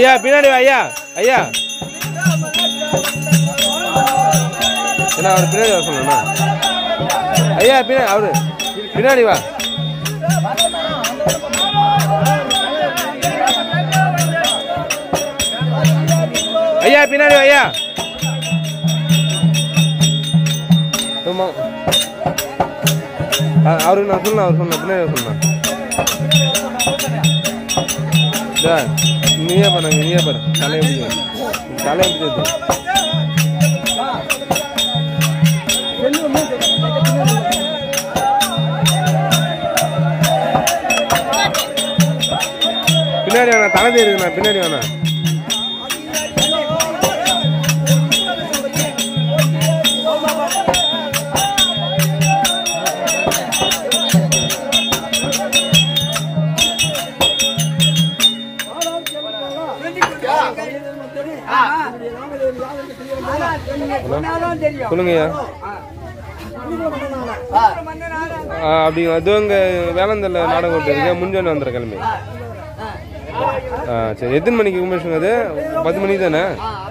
ஐயா பின்னாடி வா ஐயா ஐயா என்ன அவர் பின்னாடி வர சொல்லணும்னா ஐயா பின்னாடி அவரு பின்னாடி வா ஐயா பின்னாடி வா ஐயா சும்மா அ- அவருக்கு நான் சொல்லணும் அவர் சொன்ன பின்னாடி வர சொன்னேன் இதா, நீயே பண்ண நீயே பாரு தலையை பிடிக்கும் தலையை பிடிச்சது பின்னாடி வேணாம் தலை தெரியுதுண்ணா பின்னாடி வேணாம் சொல்லுங்கய்யா ஆ, அப்படிங்களா அது இங்கே வேளாந்தல்ல நாடகம் ஓட்டுறதுக்கு முன்ஜோன்னு வந்துடுற கிளம்பி ஆ சரி எத்தனை மணிக்கு கும்பேஷன் அது பத்து மணிக்கு தானே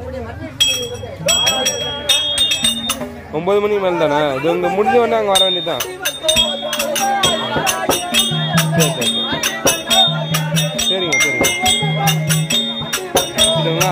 ஒம்பது மணிக்கு மேலே தானே இது இங்கே முடிஞ்ச உடனே அங்கே வர வேண்டியதுதான் சரி சரி சரிங்க சரிங்க சரிங்களா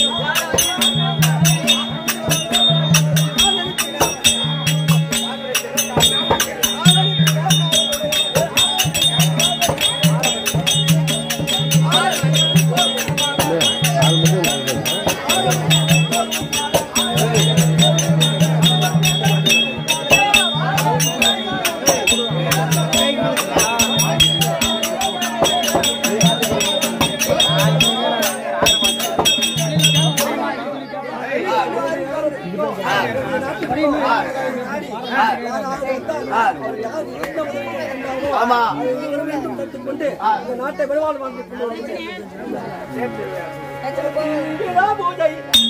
ஆமா கொண்டு இந்த நாட்டை விரைவாக வாழ்ந்து கொண்டு வருகிறேன். பூஜை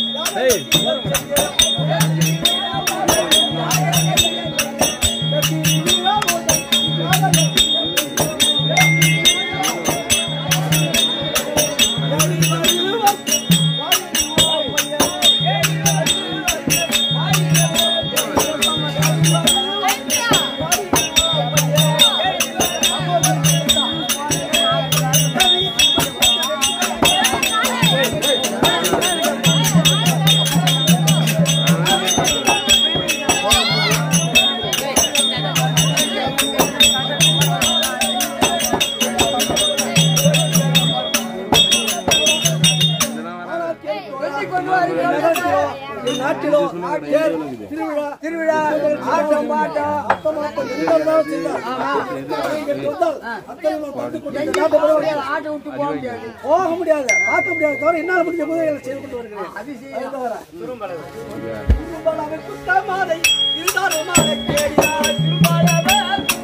நாட்டிலோ தேர், திருவிழா திருவிழா ஆட்டம் பாட்டம் அத்தமாட்டம் எல்லாம் செய்தார் நீங்கள் வந்தால் அத்தனை நாள் பார்த்து கொண்டு இந்த நாட்டை விரைவாக ஆட்டை விட்டு போக முடியாது போக முடியாது பார்க்க முடியாது தவிர என்னால் முடிஞ்ச உதவிகளை செய்து கொண்டு வருகிறேன் அது தவிர. திருமணமே குற்றமாலை, இருந்தாலும் அதை கேடினார். திருமணமே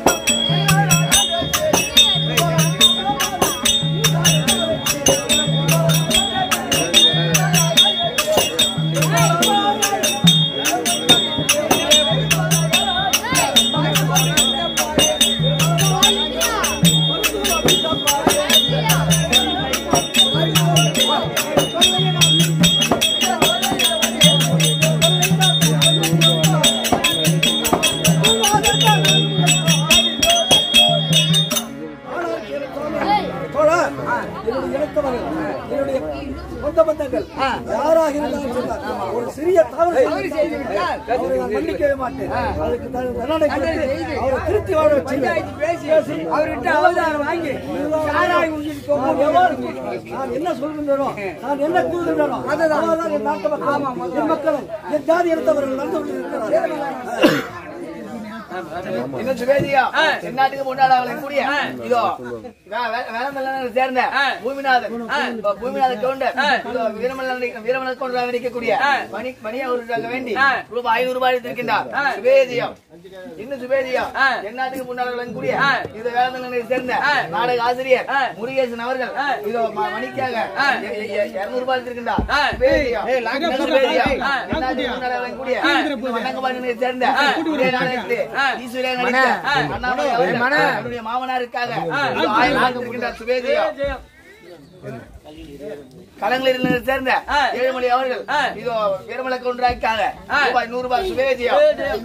தோழா, என்னுடைய இணக்கவர்கள், என்னுடைய சொந்த பந்தங்கள் யாராக இருந்தாலும் சரி, ஒரு சிறிய தவறு செய்து விட்டால் அவரை நான் மன்னிக்கவே மாட்டேன் அதுக்கு தன் தண்டனை கொடுத்து அவரை திருத்தி வாழ வச்சு பேசி அவர்கிட்ட அவதாரம் வாங்கி சாராய் உண்டிட்டு போக நான் எவ்வாறு நான் என்ன சொல்கின்றனோ நான் என்ன கூறுகின்றனோ அதுதான் என் நாட்டு மக்கள் என் மக்களும் என் ஜாதி எடுத்தவர்கள் நடந்து கொண்டிருக்கிறார்கள் என்ன சுவேதியா தென்னாட்டுக்கு முன்னாடி கூடிய இதோ வேலமல்ல சேர்ந்த பூமிநாதன் இப்ப பூமிநாதன் கவுண்டர் இதோ வீரமல்ல வீரமல்ல கவுண்டர் நிற்கக்கூடிய பணி பணி அவருக்கு வேண்டி ரூபாய் ஐநூறு ரூபாய் எடுத்திருக்கின்றார் சுவேதியம் இன்னும் சுவேதியா தென்னாட்டுக்கு முன்னாடி விளங்கக்கூடிய இது வேலமல்ல சேர்ந்த நாடக ஆசிரியர் முருகேசன் அவர்கள் இதோ ம- மணிக்காக இருநூறு ரூபாய் எடுத்திருக்கின்றார் சுவேதியா இன்னும் சுவேதியா தென்னாட்டுக்கு முன்னாடி விளங்கக்கூடிய இந்த வண்ணங்கபாடியை சேர்ந்த இதே நாடகத்திலே ஈஸ்வரன் நடித்த அண்ணாமலை அவர்கள் அவருடைய மாமனாருக்காக இதோ ஆயிரம் ஆண்டு இருக்கின்றார் சுவேதியா கலங்களில் சேர்ந்த ஏழுமலை அவர்கள் இதோ வீரமலை கொண்டாக்காங்க ரூபாய் நூறு ரூபாய் சுவேதியம்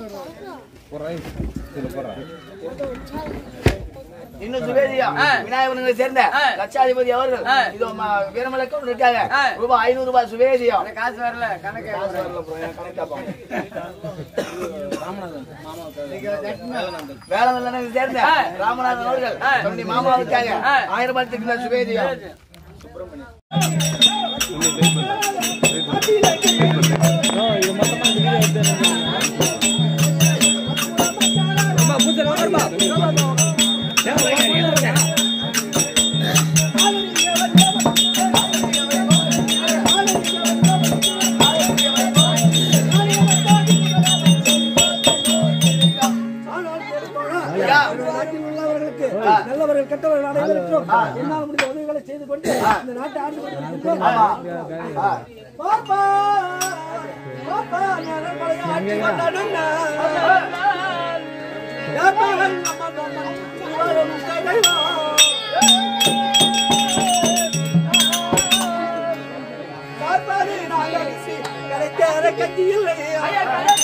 இன்னும் சுவேதியா விநாயகனை சேர்ந்த லட்சாதிபதி அவர்கள் இதோ ம- வீரமலை கொண்டிருக்காங்க ரூபாய் ஐநூறு ரூபாய் சுவேதியம் காசு வரல கணக்கு வேளாங்கண்ணனை சேர்ந்த ராமநாதன் அவர்கள் தன்னுடைய மாமாவுக்காக ஆயிரம் ரூபாய் திட்ட சுவேதியம் ஆனால் கேட்போனா, இந்த நாட்டில் உள்ளவர்களுக்கு நல்லவர்கள் கெட்டவர்கள் அனைவருக்கும் என்னால் முடிந்த உதவிகளை செய்து கொண்டு இந்த நாட்டை ஆண்டு கொண்டிருக்கின்றோம் பாப்பா பாப்பா நான் பழைய ஆட்சி கொண்டாடுங்க யாப்பாகல் நம்ம நம்ம இவரும் தலைவா. பார்ப்பாரு நாங்கள் கிடைக்கிற கட்சி இல்லையா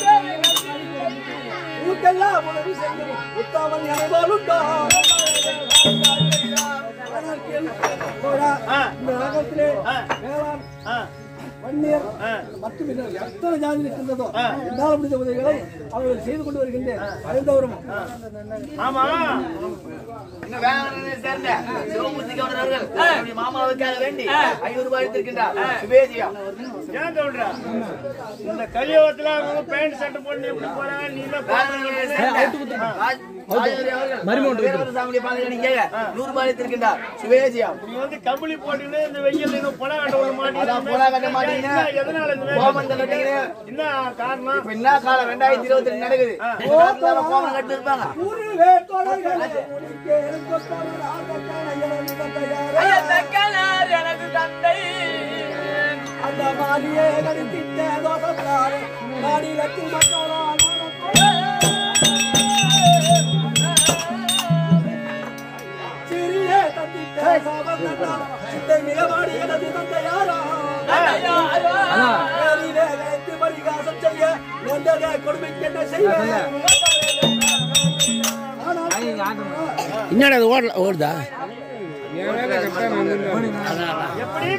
ஊட்டெல்லாம் உணவு செய்யும் உத்தாமல் நினைவாலுண்டோ ஆனால் கேள்வி, தோழா, இந்த நகரத்திலே வேளாண் வன்னியர் மற்றும் இன்னும் எத்தனை ஜாதி இருக்கின்றதோ என்னால் முடிந்த உதவிகளை அவர்கள் செய்து கொண்டு வருகின்றேன் அறிந்தவரும் இன்னும் வேளாங்கண்ணனை சேர்ந்த சிவமூர்த்தி கவுண்டர் அவர்கள் தன்னுடைய மாமாவுக்காக வேண்டி ஐநூறு ரூபாய் எடுத்திருக்கின்றார் சுவேதியம் ஏன் சொல்ற இந்த கலியுகத்துல அவங்க பேண்ட் ஷர்ட் போட்டு எப்படி போறாங்க நீ தான் வேளாங்கண்ணனை சேர்ந்த ராஜ்- ராஜேந்திர அவர்கள் வீரவர சாமியுடைய பாதைகளுக்காக நூறு ரூபாய் எடுத்திருக்கின்றார் சுவேதியம் நீ வந்து கம்பளி போட்டுன்னு இந்த வெயில் இன்னும் புடா கட்ட விட அதான் புடா கட்ட மாட்டீங்க. மாட்டீங்க எதனால இந்த வேலை? கோபம் கட்டுறீங்க. என்ன காரணம் இப்ப என்ன காலம் ரெண்டாயிரத்தி இருபத்தி ரெண்டு நடக்குது இந்த காலத்துல கோமம் கட்டு இருப்பாங்க ஊரிலே தோழர்களே, உனக்கு எனக்கு ஒத்தவர் ஆகத்தான எனது தந்தையாரே. எனக்கு தந்தை அந்த மாதிரியே கணித்திட்ட தோசத்தாரே, மாநிலத்தில் மக்களால் சிறிய தந்திட்ட சாபந்தார், சித்தை மிகவாடி எனது தந்தையாரா. வேலிலே வைத்து பரிகாசம் செய்ய வந்ததே கொடுமைக்கு என்ன செய்வேன் ஆனால் என்னடா அது ஓடல ஓடுதா எப்படி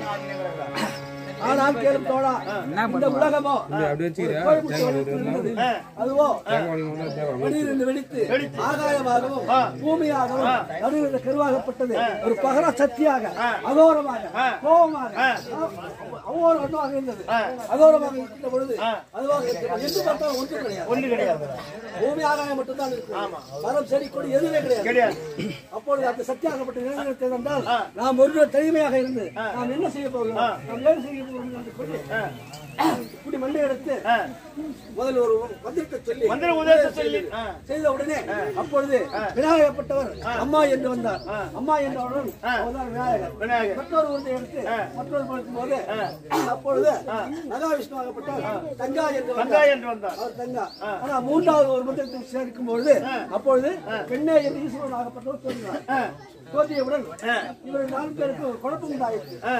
ஆனால் கேளும் தோழா இந்த உலகமோ அப்படி வச்சுக்கிறியா கோயில் முட்டை இருந்தது. அதுவோ திடீரென்று வெடித்து ஆகாயமாகவும் பூமியாகவும் நடுவில் கருவாகப்பட்டது ஒரு பகர சக்தியாக அகோரமாக கோபமாக அகோரமாக இருந்தது அகோரமாக இருக்கின்ற பொழுது அதுவாக எந்த பார்த்தாலும் ஒன்றும் கிடையாது ஒண்ணு கிடையாது பூமி ஆகாயம் மட்டும்தான் இருக்கு மரம் செடி கொடி எதுவுமே கிடையாது கிடையாது அப்பொழுது அந்த சத்தியாகப்பட்ட நிலைநிறுத்தம் என்றால் நாம் ஒரு தனிமையாக இருந்து நாம் என்ன செய்ய போகிறோம் நாம் ஏன் செய்ய போகிறோம் என்று சொல்லி இப்படி மண்டை எடுத்து முதல்ல ஒரு மந்திரத்தை சொல்லி மந்திர உதயத்தை சொல்லி ஆ. செய்த உடனே அப்பொழுது விநாயகப்பட்டவர் அம்மா என்று வந்தார் அம்மா என்றவுடன் அவர்தான் விநாயகர் விநாயகர். மற்றொரு உருண்டை எடுத்து மற்றொரு படுத்தும் போது அப்பொழுது மகாவிஷ்ணு ஆகப்பட்டவர் தங்கா என்று தங்கா வந்தார் என்று வந்தார் அவர் தங்கா ஆனா மூன்றாவது ஒரு மந்திரத்தை சேர்க்கும் பொழுது அப்பொழுது பெண்ணே என்று ஈஸ்வரன் ஆகப்பட்டவர் தோன்றினார் தோன்றியவுடன் இவர் நான்கு பேருக்கு ஒரு குழப்பம் உண்டாயிற்று ஆ.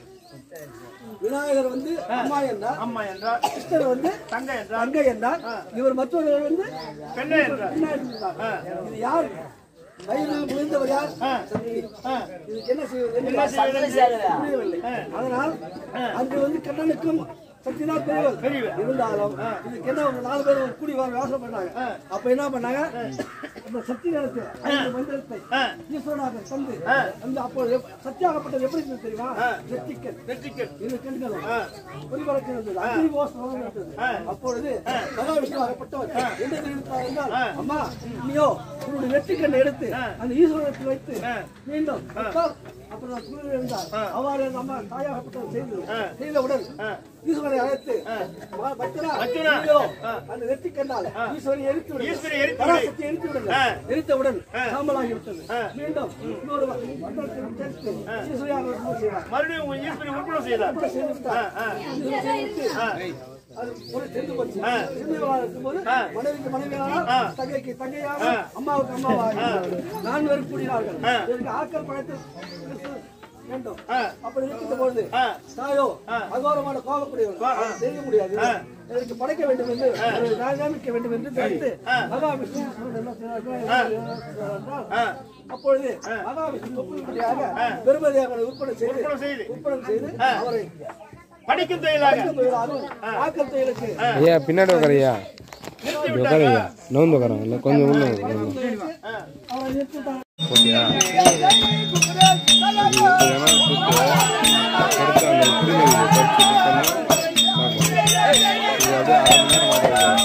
விநாயகர் வந்து அம்மா என்றார் அம்மா என்றார் கிருஷ்ணர் வந்து தங்க என்றார் தங்கை என்றார் இவர் மற்றொருவர் வந்து பெண்ணே என்றார் பெண்ணா இருந்தார். இது யார் வயிறில் விழுந்தவர் யார் சக்தி. இதுக்கு என்ன செய்வது என்று புரியவில்லை அதனால் அங்கு வந்து கண்ணனுக்கும் சக்தி தான் பெரியவர் இருந்தாலும் இதுக்கு என்ன ஒரு நாலு பேர் ஒரு கூடி வர யோசனை பண்ணாங்க அப்ப என்ன பண்ணாங்க அந்த சக்தி நேரத்தில் ஐந்து மந்திரத்தை ஈஸ்வரனாக தந்து அந்த அப்பொழுது எப்- சக்தியாகப்பட்டது எப்படி இருந்தது தெரியுமா நெற்றிக்கண் நெற்றிக்கண். இரு கண்களும் ஒளிபரப்பு இருந்தது அக்னி கோஷம் இருந்தது அப்பொழுது மகாவிஷ்ணு ஆகப்பட்டவர் என்ன தெரிவித்தார் என்றால் அம்மா நீயோ உன்னுடைய நெற்றிக்கண்ணை எடுத்து அந்த ஈஸ்வரத்தில் வைத்து மீண்டும் வைத்தால் அப்புறம் நான் சூரியன் இருந்தார் அவ்வாறு அந்த அம்மா தாயாகப்பட்டவர் செய்தது செய்தவுடன் ஈஸ்வரை அழைத்து "மா- பக்தரா, பக்தரா, நீயோ அந்த நெற்றிக்கண்ணால் ஈஸ்வரை எரித்து விடுங்கள். ஈஸ்வரை எரித்து விடு. பராசக்தி எரித்து விடுங்கள் எரித்தவுடன் சாம்பலாகி விட்டது மீண்டும் இன்னொரு மந்திரத்தை சேர்த்து ஈஸ்வரியாக வரும்போது செய்வார் மறுபடியும் உங்க ஈஸ்வரி உட்பட செய்தார் கூட செய்து விட்டார். இது செய்துவிட்டு, அது ஒரு சென்று போச்சு. சின்னவளாக இருக்கும்போது மனைவிக்கு மனைவியானார், தங்கைக்கு தங்கையாக, அம்மாவுக்கு அம்மாவாக இருந்தார்கள். நால்வரும் கூடினார்கள். இதற்கு ஆக்கல் படைத்து கிறிஸ்து வேண்டும் ஆ. அப்படி இருக்கின்ற பொழுது ஆ. தாயோ அகோரமான கோபக்கூடியவள் செய்ய முடியாது எனக்கு படைக்க வேண்டும் என்று ஒரு நியமிக்க வேண்டும் என்று தெரிந்து மகாவிஷ்ணு என்ன செய்தார்கள் என்றால், அப்பொழுது மகாவிஷ்ணு உடனடியாக பெருமதியாக அவரை விற்பனை செய்து விற்பனை செய்து. விற்பனை செய்து அவரை படிக்கும் தொழிலாக ஆக்கல் தொழிலாகவும் ஆக்கல் தொழிலுக்கு ஐயா பின்னாடி உட்காரையா இப்படி உட்காரையா நோந்து உட்காரம் இல்லை கொஞ்சம் உள்ள உட்காருங்க. அவரை நிறுத்திட்டாங்க ஓகேயா இதெல்லாம் சுத்து கருத்து அந்த புரிதல் படிச்சு கொடுத்தோம்னா பார்ப்போம் இது அப்படியே அரை மணி நேரம்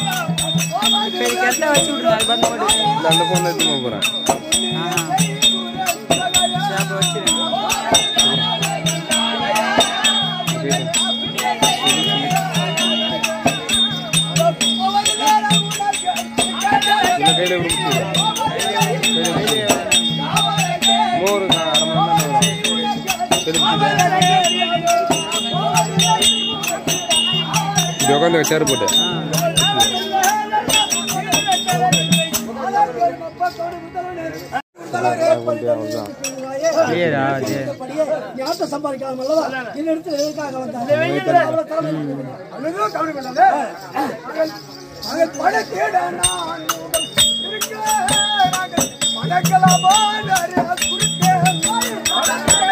மாட்டேங்குது இல்லை அந்த ஃபோன் எடுத்து போகிறேன் இல்லை கையில் கொடுத்து மோர் அரை மணி நேரம் வரும் இப்படி உட்காந்து சேர் போட்டு ஞாபகம் சம்பாதிக்கலாம் அல்லவா இந்த இடத்துல எதுக்காக வந்தாங்க அவ்வளவுதான் கவனம் இல்லாத மகள் படத்தேட நான் இருக்க நாங்கள் படக்கலாமா நிறைய குறுக்கே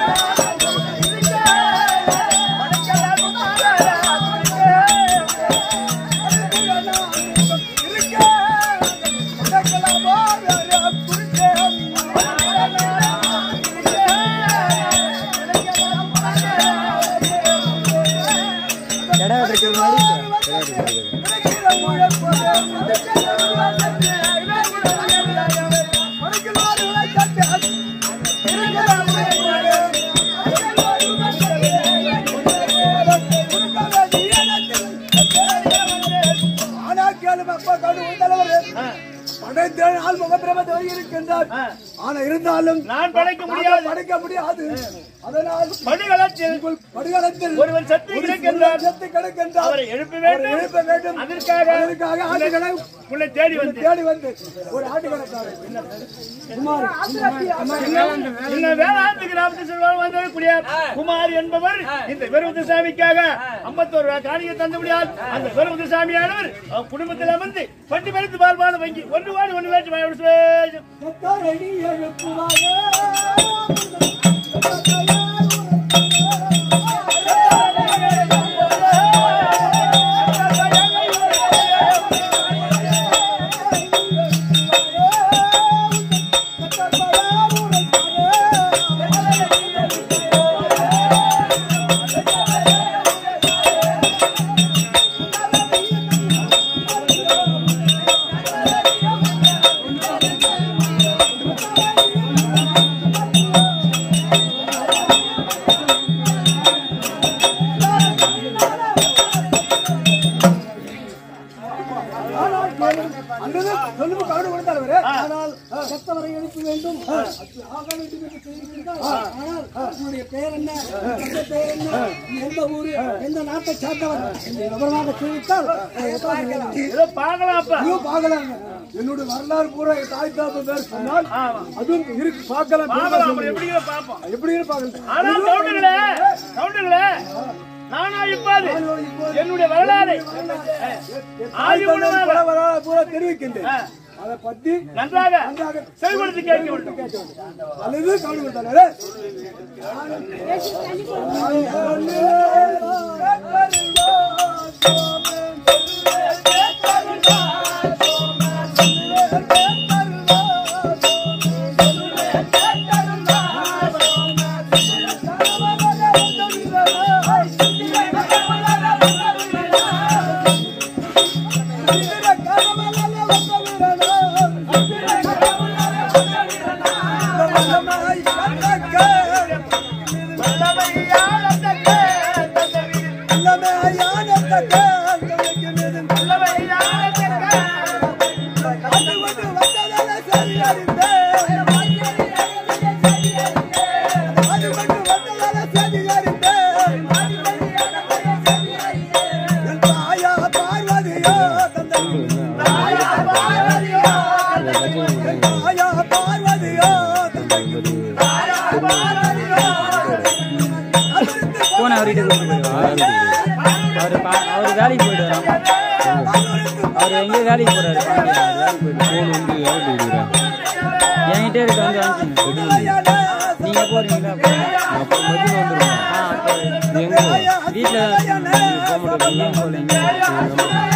ஆனா இருந்தாலும் நான் படைக்க முடியாது படைக்க முடியாது அதனால் படுகளத்தில் படுகளத்தில் ஒருவன் சத்து கிடைக்கின்றான் செத்து கிடக்கின்றார் அவரை எழுப்ப வேண்டும் எழுப்ப வேண்டும் அதற்காக அதற்காக ஆட்டுகளை உன்னை தேடி வந்து தேடி வந்து ஒரு ஆட்டுக்கணக்காரர் குமார் இந்த வேளாண் கிராமத்தில் செல்வார் வந்திருக்கூடிய குமார் என்பவர் இந்த பெருமுத்து சாமிக்காக ஐம்பத்தோரு ரூபாய் காணிக்கை தந்து முடியாது அந்த பெருமுத்து சாமியானவர் அவர் குடும்பத்தில் அமர்ந்து பட்டி பறித்து பார்ப்பான வங்கி ஒன்று வாடி ஒன்று வேற்று வாடி ஒன்று சுவேஜம். கத்தரடி எழுப்புவாங்க அல்லது சொல்லுங்க காடு கொடுத்தாரு ஆனால் கத்தவரை எழுப்ப வேண்டும் ஆக வேண்டும் என்று சொல்லியிருக்கிறார். ஆனால் உன்னுடைய பெயர் என்ன உன்னுடைய பெயர் என்ன நீ எந்த ஊரு எந்த நாட்டை சார்ந்தவர் என்று விவரமாக தெரிவித்தால் அதை எதாவது கேட்கலாம். ஏதோ பார்க்கலாம் அப்ப ஐயோ, பார்க்கலாங்க என்னுடைய வரலாறு பூரா என் தாய் தாப்பு பேர் சொன்னால் அதுவும் இருக்கு பார்க்கலாம் பார்க்கலாம் அப்புறம் எப்படி பார்ப்போம் எப்படி இருப்பாங்க ஆனா கவுண்டர்களே கவுண்டர்களே நானா இப்பாது என்னுடைய வரலாறு ஆய்வு பண்ணுவாங்க. வரலாறு பூரா தெரிவிக்கின்றேன் அதை பத்தி நன்றாக நன்றாக செயல்படுத்தி கேட்க வேண்டும் அல்லது கவனம் கொடுத்தாரு பார்வதியோ அவரு பா- அவரு வேலைக்கு போயிடுவாரு அவர் எங்கேயோ வேலைக்கு போறாரு பாண்டியா வேலைக்கு போயிட்டு ஃபோன் வந்து யார்கிட்ட கொடுக்குறேன் என்கிட்ட இருக்கு வந்து வாங்கிக்கோங்க நீங்க போறீங்களா போங்க. அப்புறம் மதியம் வந்துடுவேன் ஆ அப்போ நீ எங்கே வீட்டில் தான் இருக்கீங்க. போக மாட்டேன் எங்கேயும் போகல எங்கேயும்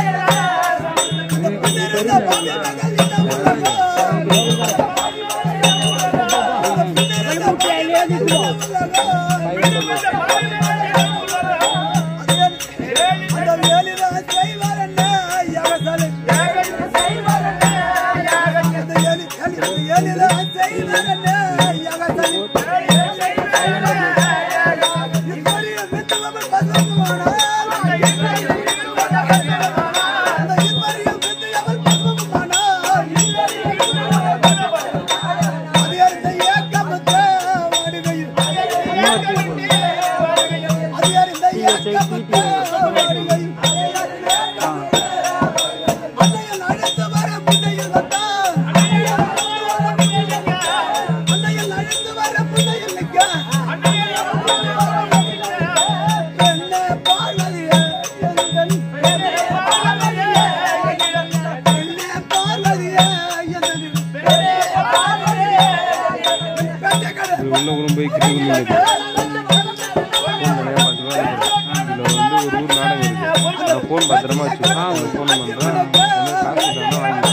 இது உள்ள கூட போய் கிட்டி கொண்டு இதில் வந்து ஒரு ஊர் நாடகம் இருக்கு நான் ஃபோன் பத்திரமா வச்சுருக்கேன் ஃபோன் பண்ணுறேன் காசு தானே வாங்கி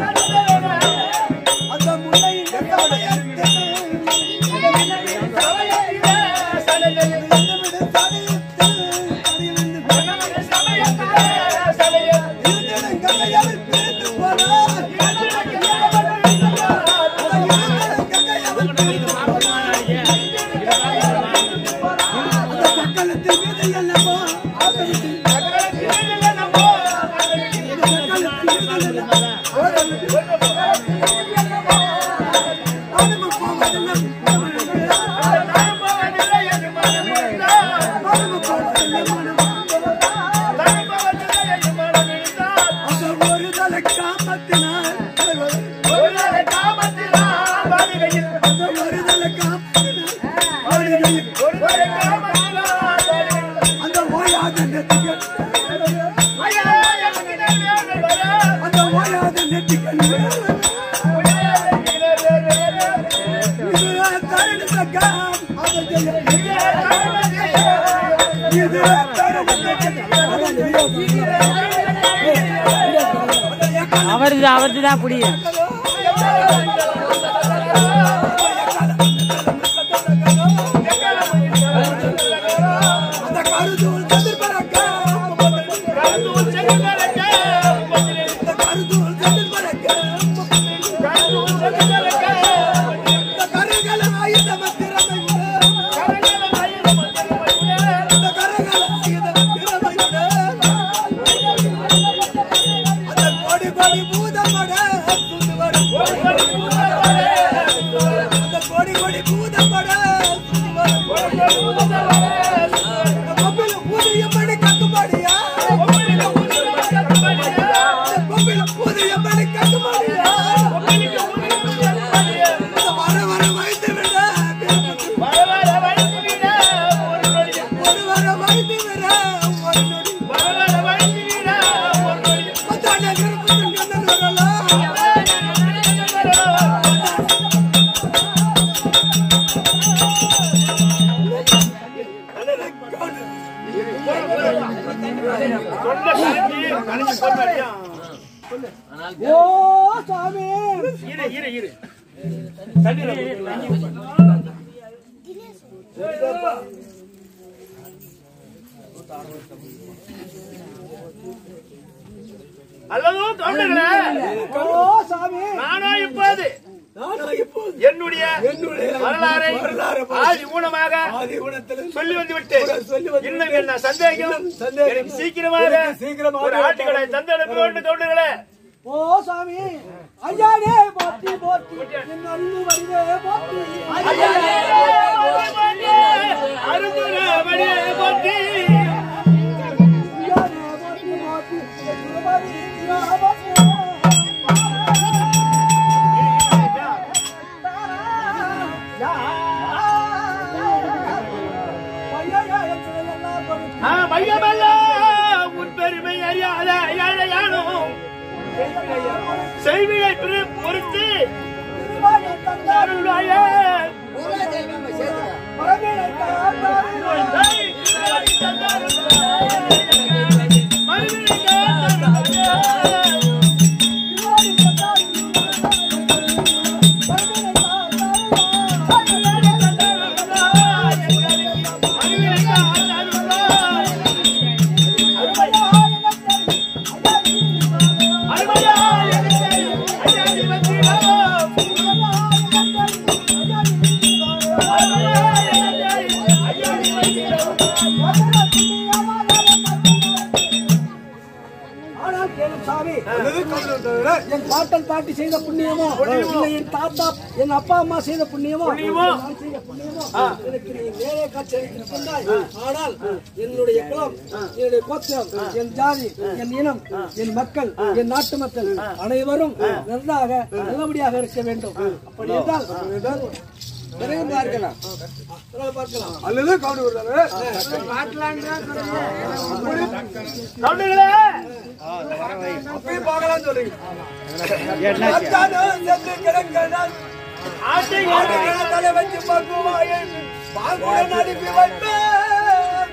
அவரது அவரது தான் பிடிக்கும் ஓ சாமி இரு இரு இரு அல்லதோ தொண்டர்களே ஓ சாமி நானோ இப்போது என்னுடைய வரலாறை ஆதி ஊனமாக சொல்லி வந்து விட்டு இன்னும் என்ன சந்தேகம் எனக்கு சீக்கிரமாக ஒரு ஆட்டுகளை தந்தெடுக்க வேண்டும் தொண்டர்களே ஓ சாமி ஐயாடே போற்றி போற்றி என் அன்பு வடிவே போற்றி ஐயாடே அருந்துரவனே போற்றி ஐயாடே போற்றி போற்றி என் திருமதி போற்றி ஐயா எல்லாம் செய்வினை பிரி- பொறுத்து அருள்வாயே. ஏய், திருவாடி தந்தாருள்வாயே. மறுவினை காத்தருள்வாயே. ஆனால் கேளும் சாமி என் பாட்டன் பாட்டி செய்த புண்ணியமோ இல்லை என் தாத்தா என் அப்பா அம்மா செய்த புண்ணியமோ புண்ணியமோ? நான் செய்த புண்ணியமோ எனக்கு நீ வேலை காட்சி அளித்திருக்கின்றாய் ஆனால் என்னுடைய குலம் என்னுடைய கோத்திரம் என் ஜாதி என் இனம் என் மக்கள் என் நாட்டு மக்கள் அனைவரும் நன்றாக நல்லபடியாக இருக்க வேண்டும் அப்படி என்றால் பிறகு பார்க்கலாம் பிறகு பார்க்கலாம் அல்லது கவுண்ட் அப்படி பார்க்கலாம் சொல்லுங்க தலை வச்சு பார்க்குவாயே பாங்குடன் அனுப்பி வைப்பேன்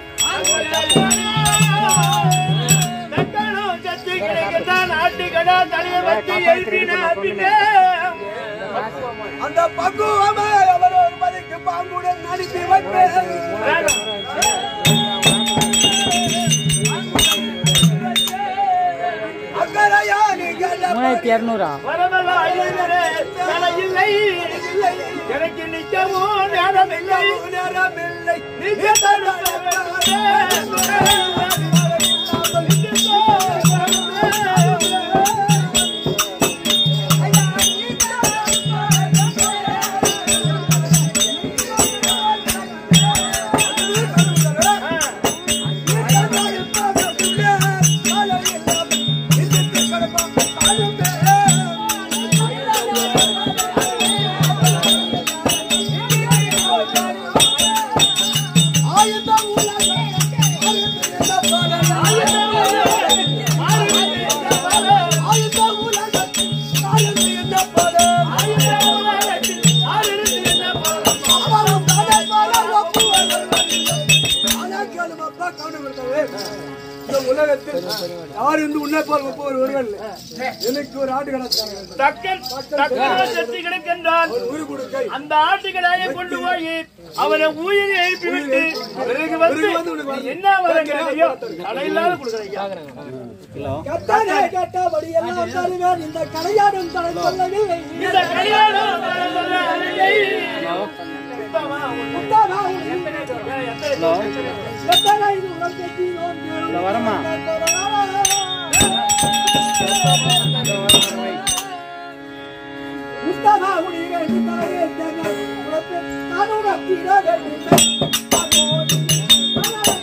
அந்த பக்குவமே அவர் ஒரு மதிக்கு பாங்குடன் அனுப்பி வைப்பேன் அக்கறையா நீங்கள் மூணாயிரத்தி இரநூறா எனக்கு நிச்சயமோ நேரம் இல்லை நேரமில்லை இந்த உலகத்தில் யார் என்று உன்னை போல் ஒப்பவர் ஒருவர் இல்லை. எனக்கு ஒரு ஆட்டு கிடச்சாங்க தக்கன் தக்கன் செத்து கிடக்கின்றான் உயிர் கொடுக்கை அந்த ஆட்டுக்கடாயை கொண்டு போய் அவனை உயிரை எழுப்பி விட்டு பிறகு வந்து நீ என்ன வர கேட்கையோ தடையில்லாத கொடுக்குறையா கத்தானே கேட்டபடி எல்லாம் தருவேன் இந்த கலையாடும் தலை சொல்லவில்லை இந்த கல்யாணம் வரவில்லை. சுத்தமா உன் முத்தானா உன் எத்தனை எத்தனை இது உலகத்தை நோக்கி வரமா முத்தானா உனி வேண்டி தாயே தேங்காய் உலகத்தை நானும் நம்பிட வேண்டும்